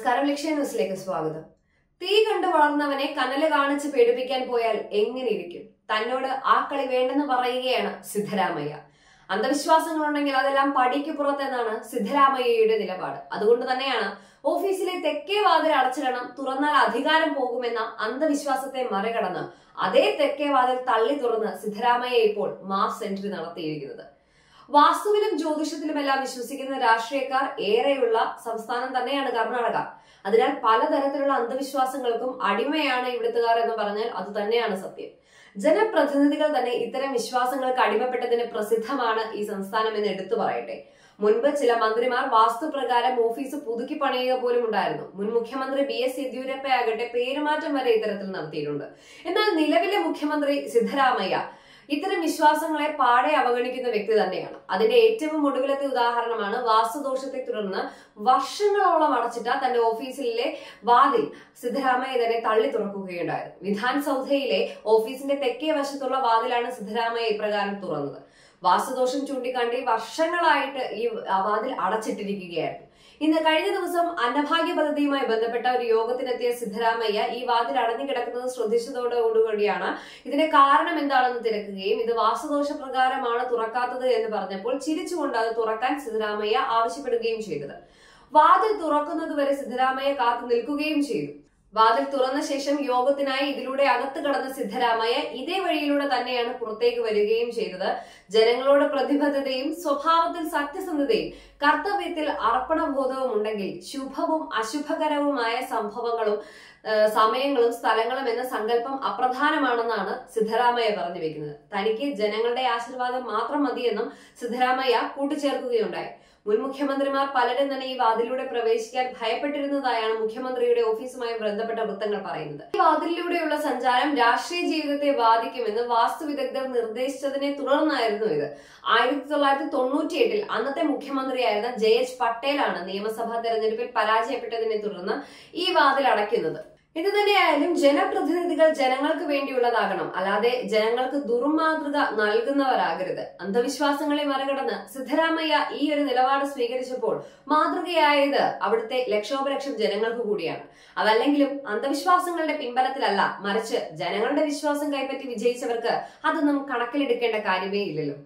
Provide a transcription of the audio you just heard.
നമസ്കാരം ലക്ഷ്യ ന്യൂസിലേക്ക് സ്വാഗതം തീ കണ്ടു വളർന്നവനെ കനല് കാണിച്ച് പേടിപ്പിക്കാൻ പോയാൽ എങ്ങനെ ഇരിക്കും തന്നോട് ആ കളി വേണ്ടെന്ന് പറയുകയാണ് സിദ്ധരാമയ്യ അന്ധവിശ്വാസങ്ങളുണ്ടെങ്കിൽ അതെല്ലാം പടിക്ക് പുറത്തെന്നാണ് സിദ്ധരാമയ്യയുടെ നിലപാട് അതുകൊണ്ട് തന്നെയാണ് ഓഫീസിലെ തെക്കേ വാതിൽ അടച്ചിടണം തുറന്നാൽ അധികാരം പോകുമെന്ന അന്ധവിശ്വാസത്തെ മറികടന്ന് അതേ തെക്കേ വാതിൽ തള്ളി തുറന്ന് സിദ്ധരാമയ്യ ഇപ്പോൾ മാസ് എൻട്രി നടത്തിയിരിക്കുന്നത് വാസ്തുവിലും ജ്യോതിഷത്തിലുമെല്ലാം വിശ്വസിക്കുന്ന രാഷ്ട്രീയക്കാർ ഏറെയുള്ള സംസ്ഥാനം തന്നെയാണ് കർണാടക അതിനാൽ പലതരത്തിലുള്ള അന്ധവിശ്വാസങ്ങൾക്കും അടിമയാണ് ഇവിടുത്തുകാർ എന്ന് പറഞ്ഞാൽ അത് തന്നെയാണ് സത്യം ജനപ്രതിനിധികൾ തന്നെ ഇത്തരം വിശ്വാസങ്ങൾക്ക് അടിമപ്പെട്ടതിന് പ്രസിദ്ധമാണ് ഈ സംസ്ഥാനം എന്ന് എടുത്തു പറയട്ടെ മുൻപ് ചില മന്ത്രിമാർ വാസ്തുപ്രകാരം ഓഫീസ് പുതുക്കി പണിയുക പോലും ഉണ്ടായിരുന്നു മുൻ മുഖ്യമന്ത്രി ബി എസ് യെദ്യൂരപ്പ ആകട്ടെ പേരുമാറ്റം വരെ ഇത്തരത്തിൽ നടത്തിയിട്ടുണ്ട് എന്നാൽ നിലവിലെ മുഖ്യമന്ത്രി സിദ്ധരാമയ്യ ഇത്തരം വിശ്വാസങ്ങളെ പാടെ അവഗണിക്കുന്ന വ്യക്തി തന്നെയാണ് അതിന്റെ ഏറ്റവും ഒടുവിലത്തെ ഉദാഹരണമാണ് വാസ്തുദോഷത്തെ തുടർന്ന് വർഷങ്ങളോളം അടച്ചിട്ട തന്റെ ഓഫീസിലെ വാതിൽ സിദ്ധരാമയ്യ തന്നെ തള്ളി തുറക്കുകയുണ്ടായത് വിധാൻ സൗധയിലെ ഓഫീസിന്റെ തെക്കേ വശത്തുള്ള വാതിലാണ് സിദ്ധരാമയ്യ ഇപ്രകാരം തുറന്നത് വാസ്തുദോഷം ചൂണ്ടിക്കാണ്ടി വർഷങ്ങളായിട്ട് ഈ വാതിൽ അടച്ചിട്ടിരിക്കുകയായിരുന്നു ഇന്ന് കഴിഞ്ഞ ദിവസം അന്നഭാഗ്യ പദ്ധതിയുമായി ബന്ധപ്പെട്ട ഒരു യോഗത്തിനെത്തിയ സിദ്ധരാമയ്യ ഈ വാതിൽ അടഞ്ഞു കിടക്കുന്നത് ശ്രദ്ധിച്ചതോടുകൂടിയാണ് ഇതിന്റെ കാരണം എന്താണെന്ന് തിരക്കുകയും ഇത് വാസ്തുദോഷ പ്രകാരമാണ് തുറക്കാത്തത് എന്ന് പറഞ്ഞപ്പോൾ ചിരിച്ചുകൊണ്ട് അത് തുറക്കാൻ സിദ്ധരാമയ്യ ആവശ്യപ്പെടുകയും ചെയ്തത് വാതിൽ തുറക്കുന്നത് വരെ സിദ്ധരാമയ്യ കാത്തു നിൽക്കുകയും ചെയ്തു വാതിൽ തുറന്ന ശേഷം യോഗത്തിനായി ഇതിലൂടെ അകത്ത് കടന്ന സിദ്ധരാമയ്യ ഇതേ വഴിയിലൂടെ തന്നെയാണ് പുറത്തേക്ക് വരികയും ചെയ്തത് ജനങ്ങളോട് പ്രതിബദ്ധതയും സ്വഭാവത്തിൽ സത്യസന്ധതയും കർത്തവ്യത്തിൽ അർപ്പണബോധവും ഉണ്ടെങ്കിൽ ശുഭവും അശുഭകരവുമായ സംഭവങ്ങളും സമയങ്ങളും സ്ഥലങ്ങളും എന്ന സങ്കല്പം അപ്രധാനമാണെന്നാണ് സിദ്ധരാമയ്യ പറഞ്ഞു വെക്കുന്നത് തനിക്ക് ജനങ്ങളുടെ ആശീർവാദം മാത്രം മതിയെന്നും സിദ്ധരാമയ്യ കൂട്ടിച്ചേർക്കുകയുണ്ടായി മുൻ മുഖ്യമന്ത്രിമാർ പലരും തന്നെ ഈ വാതിലൂടെ പ്രവേശിക്കാൻ ഭയപ്പെട്ടിരുന്നതായാണ് മുഖ്യമന്ത്രിയുടെ ഓഫീസുമായി ബന്ധപ്പെട്ട വൃത്തങ്ങൾ പറയുന്നത് ഈ വാതിലിലൂടെയുള്ള സഞ്ചാരം രാഷ്ട്രീയ ജീവിതത്തെ ബാധിക്കുമെന്ന് വാസ്തു വിദഗ്ധർ നിർദ്ദേശിച്ചതിനെ തുടർന്നായിരുന്നു ഇത് ആയിരത്തി തൊള്ളായിരത്തി തൊണ്ണൂറ്റിയെട്ടിൽ അന്നത്തെ മുഖ്യമന്ത്രിയായിരുന്ന ജെ എച്ച് പട്ടേലാണ് നിയമസഭാ തെരഞ്ഞെടുപ്പിൽ പരാജയപ്പെട്ടതിനെ തുടർന്ന് ഈ വാതിൽ അടയ്ക്കുന്നത് ഇത് തന്നെയായാലും ജനപ്രതിനിധികൾ ജനങ്ങൾക്ക് വേണ്ടിയുള്ളതാകണം അല്ലാതെ ജനങ്ങൾക്ക് ദുർമാതൃക നൽകുന്നവരാകരുത് അന്ധവിശ്വാസങ്ങളെ മറികടന്ന് സിദ്ധരാമയ്യ ഈ ഒരു നിലപാട് സ്വീകരിച്ചപ്പോൾ മാതൃകയായത് അവിടുത്തെ ലക്ഷോപലക്ഷം ജനങ്ങൾക്ക് കൂടിയാണ് അതല്ലെങ്കിലും അന്ധവിശ്വാസങ്ങളുടെ പിൻബലത്തിലല്ല മറിച്ച് ജനങ്ങളുടെ വിശ്വാസം കൈപ്പറ്റി വിജയിച്ചവർക്ക് അതൊന്നും കണക്കിലെടുക്കേണ്ട കാര്യമേ ഇല്ലല്ലോ